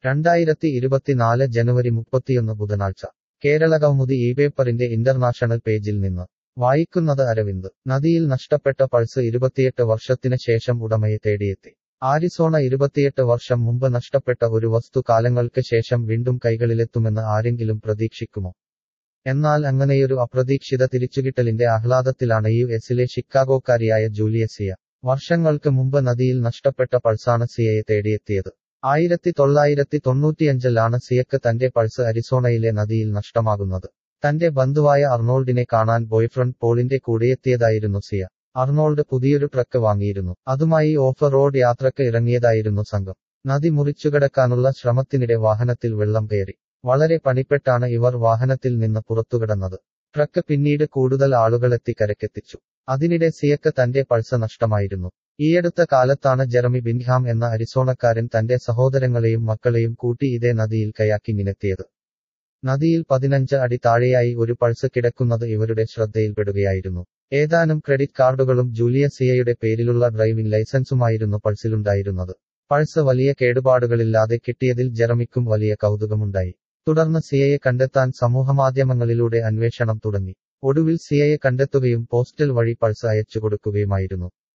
രണ്ടായിരത്തി ഇരുപത്തിനാല് ജനുവരി മുപ്പത്തിയൊന്ന് ബുധനാഴ്ച കേരളകൗമുദി ഈ പേപ്പറിന്റെ ഇന്റർനാഷണൽ പേജിൽ നിന്ന് വായിക്കുന്നത് അരവിന്ദ് നദിയിൽ നഷ്ടപ്പെട്ട പൾസ് ഇരുപത്തിയെട്ട് വർഷത്തിന് ശേഷം ഉടമയെ തേടിയെത്തി ആരിസോണ ഇരുപത്തിയെട്ട് വർഷം മുമ്പ് നഷ്ടപ്പെട്ട ഒരു വസ്തു കാലങ്ങൾക്ക് ശേഷം വീണ്ടും കൈകളിലെത്തുമെന്ന് ആരെങ്കിലും പ്രതീക്ഷിക്കുമോ എന്നാൽ അങ്ങനെയൊരു അപ്രതീക്ഷിത തിരിച്ചുകിട്ടലിന്റെ ആഹ്ലാദത്തിലാണ് യു എസിലെ ഷിക്കാഗോക്കാരിയായ ജൂലിയ സിയ വർഷങ്ങൾക്ക് മുമ്പ് നദിയിൽ നഷ്ടപ്പെട്ട പൾസാണ് സിയയെ തേടിയെത്തിയത് ആയിരത്തി തൊള്ളായിരത്തി തൊണ്ണൂറ്റിയഞ്ചിലാണ് സിയക്ക് തന്റെ പൾസ് അരിസോണയിലെ നദിയിൽ നഷ്ടമാകുന്നത് തന്റെ ബന്ധുവായ അർണോൾഡിനെ കാണാൻ ബോയ്ഫ്രണ്ട് പോളിന്റെ കൂടെയെത്തിയതായിരുന്നു സിയ അർണോൾഡ് പുതിയൊരു ട്രക്ക് വാങ്ങിയിരുന്നു അതുമായി ഓഫ് റോഡ് യാത്രക്ക് ഇറങ്ങിയതായിരുന്നു സംഘം നദി മുറിച്ചുകടക്കാനുള്ള ശ്രമത്തിനിടെ വാഹനത്തിൽ വെള്ളം കയറി വളരെ പണിപ്പെട്ടാണ് ഇവർ വാഹനത്തിൽ നിന്ന് പുറത്തുകിടന്നത് ട്രക്ക് പിന്നീട് കൂടുതൽ ആളുകളെത്തി കരക്കെത്തിച്ചു അതിനിടെ സിയക്ക് തന്റെ പൾസ് നഷ്ടമായിരുന്നു ഈയടുത്ത കാലത്താണ് ജെറമി ബിൻഹാം എന്ന അരിസോണക്കാരൻ തന്റെ സഹോദരങ്ങളെയും മക്കളെയും കൂട്ടി ഇതേ നദിയിൽ കയാക്കിങ്ങിനെത്തിയത് നദിയിൽ പതിനഞ്ച് അടി താഴെയായി ഒരു പൾസ് കിടക്കുന്നത് ഇവരുടെ ശ്രദ്ധയിൽപ്പെടുകയായിരുന്നു ഏതാനും ക്രെഡിറ്റ് കാർഡുകളും ജൂലിയ സിയയുടെ പേരിലുള്ള ഡ്രൈവിംഗ് ലൈസൻസുമായിരുന്നു പൾസിലുണ്ടായിരുന്നത് പൾസ് വലിയ കേടുപാടുകളില്ലാതെ കിട്ടിയതിൽ ജെറമിക്കും വലിയ കൗതുകമുണ്ടായി തുടർന്ന് സിയയെ കണ്ടെത്താൻ സമൂഹമാധ്യമങ്ങളിലൂടെ അന്വേഷണം തുടങ്ങി ഒടുവിൽ സിയയെ കണ്ടെത്തുകയും പോസ്റ്റൽ വഴി പൾസ് അയച്ചു കൊടുക്കുകയുമായിരുന്നു